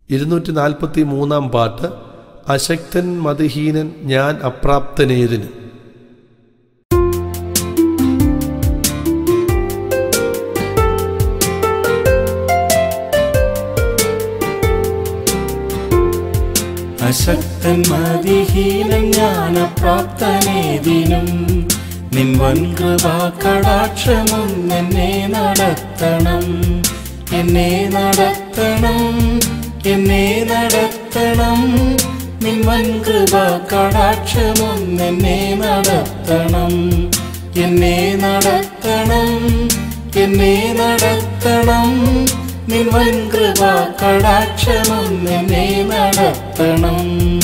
ഇരുന്നൂറ്റി നാൽപ്പത്തി മൂന്നാം പാട്ട് അശക്തൻ മതിഹീനൻ ഞാൻ അപ്രാപ്തനേതിന് അശക്തൻ മതിഹീനൻ ജ്ഞാനപ്രാപ്തനേതിനും നിൻ വൻ കൃപാ കടാക്ഷമൊന്നെന്നെ നടത്തണം എന്നെ നടത്തണം എന്നെ നടത്തണം നിൻ വൻ കൃപാ കടാക്ഷമൊന്നെന്നെ നടത്തണം എന്നെ നടത്തണം എന്നെ നടത്തണം നിൻ വൻ കൃപാ കടാക്ഷമൊന്നെന്നെ നടത്തണം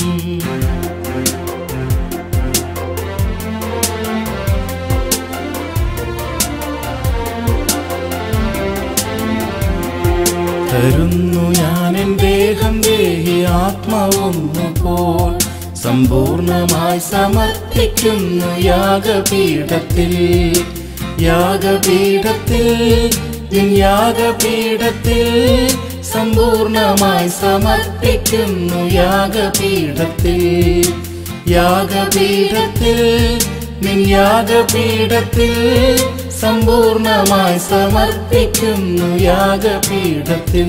തരുന്നു ഞാൻ എൻ ദേഹം ദേഹി ആത്മാവൊന്നു പോൽ സമ്പൂർണമായി സമർപ്പിക്കുന്നു യാഗപീഠത്തിൽ യാഗപീഠത്തിൽ നിൻ യാഗപീഠത്തിൽ സമ്പൂർണമായി സമർപ്പിക്കുന്നു യാഗപീഠത്തിൽ യാഗപീഠത്തിൽ നിൻ യാഗപീഠത്തിൽ സമ്പൂർണമായി സമർപ്പിക്കുന്നു യാഗപീഠത്തിൽ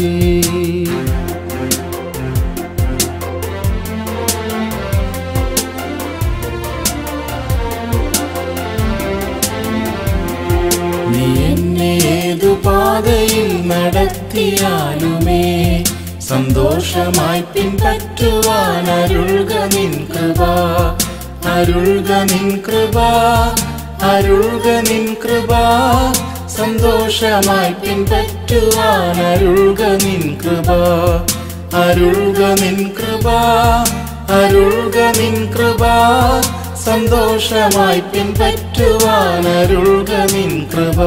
നീ എന്നെ ഏതു പാതയിൽ നടത്തിയാലുമേ സന്തോഷമായി പിൻപറ്റുവാൻ അരുൾക നിൻ കൃപ അരുൾക നിൻ കൃപ അരുൾക നിൻ കൃപ സന്തോഷമായി പിൻപറ്റുവാൻ അരുൾക നിൻ കൃപ അരുൾക നിൻ കൃപ അരുൾക നിൻ കൃപ സന്തോഷമായി പിൻപറ്റുവാൻ അരുൾക നിൻ കൃപ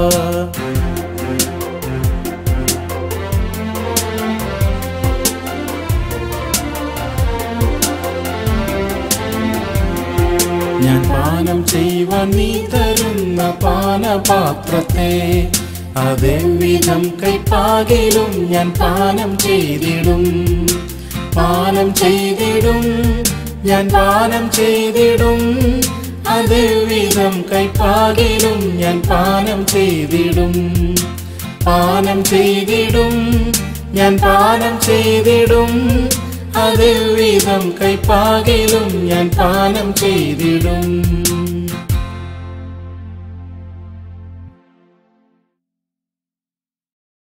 ഞാൻ പാനം ചെയ്യുവാൻ നീ തരുന്ന പാനപാത്രത്തെ അതേ വിധം കൈപ്പാകിലും ഞാൻ പാനം ചെയ്തിടും പാനം ചെയ്തിടും ഞാൻ പാനം ചെയ്തിടും അതേ വിധം കൈപ്പാകിലും ഞാൻ പാനം ചെയ്തിടും പാനം ചെയ്തിടും ഞാൻ പാനം ചെയ്തിടും അതേ വിധം കൈപ്പാകിലും ഞാൻ പാനം ചെയ്തിടും